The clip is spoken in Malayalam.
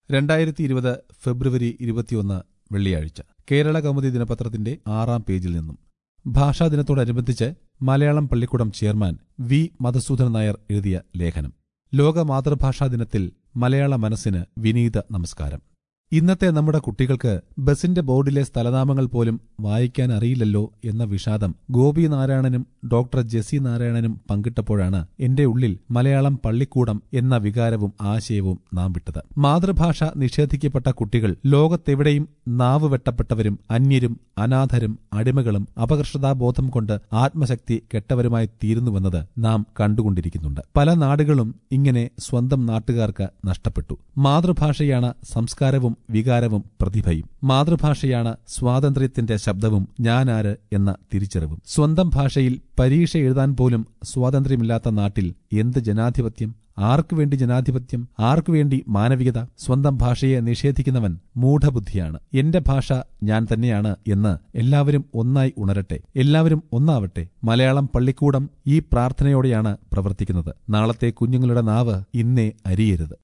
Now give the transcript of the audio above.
രണ്ടായിരത്തി ഇരുപത് ഫെബ്രുവരി ഇരുപത്തിയൊന്ന് വെള്ളിയാഴ്ച കേരള കൗമുദി ദിനപത്രത്തിന്റെ ആറാം പേജിൽ നിന്നും ഭാഷാ ദിനത്തോടനുബന്ധിച്ച് മലയാളം പള്ളിക്കൂടം ചെയർമാൻ വി മധുസൂദൻ നായർ എഴുതിയ ലേഖനം ലോക മാതൃഭാഷാ ദിനത്തിൽ മലയാള മനസ്സിന് വിനീത നമസ്കാരം ഇന്നത്തെ നമ്മുടെ കുട്ടികൾക്ക് ബസിന്റെ ബോർഡിലെ സ്ഥലനാമങ്ങൾ പോലും വായിക്കാൻ അറിയില്ലല്ലോ എന്ന വിഷാദം ഗോപി നാരായണനും ഡോക്ടർ ജെസി നാരായണനും പങ്കിട്ടപ്പോഴാണ് എന്റെ ഉള്ളിൽ മലയാളം പള്ളിക്കൂടം എന്ന വികാരവും ആശയവും നാം വിട്ടത് മാതൃഭാഷ നിഷേധിക്കപ്പെട്ട കുട്ടികൾ ലോകത്തെവിടെയും നാവ് വെട്ടപ്പെട്ടവരും അന്യരും അനാഥരും അടിമകളും അപകർഷതാബോധം കൊണ്ട് ആത്മശക്തി കെട്ടവരുമായി തീരുന്നുവെന്നത് നാം കണ്ടുകൊണ്ടിരിക്കുന്നുണ്ട് പല നാടുകളും ഇങ്ങനെ സ്വന്തം നാട്ടുകാർക്ക് നഷ്ടപ്പെട്ടു മാതൃഭാഷയാണ് സംസ്കാരവും വികാരവും പ്രതിഭയും മാതൃഭാഷയാണ് സ്വാതന്ത്ര്യത്തിന്റെ ശബ്ദവും ഞാനാര് എന്ന തിരിച്ചറിവും സ്വന്തം ഭാഷയിൽ പരീക്ഷ എഴുതാൻ പോലും സ്വാതന്ത്ര്യമില്ലാത്ത നാട്ടിൽ എന്ത് ജനാധിപത്യം ആർക്കു വേണ്ടി ജനാധിപത്യം ആർക്കു വേണ്ടി മാനവികത സ്വന്തം ഭാഷയെ നിഷേധിക്കുന്നവൻ മൂഢബുദ്ധിയാണ് എന്റെ ഭാഷ ഞാൻ തന്നെയാണ് എന്ന് എല്ലാവരും ഒന്നായി ഉണരട്ടെ എല്ലാവരും ഒന്നാവട്ടെ മലയാളം പള്ളിക്കൂടം ഈ പ്രാർത്ഥനയോടെയാണ് പ്രവർത്തിക്കുന്നത് നാളത്തെ കുഞ്ഞുങ്ങളുടെ നാവ് ഇന്നേ അരിയരുത്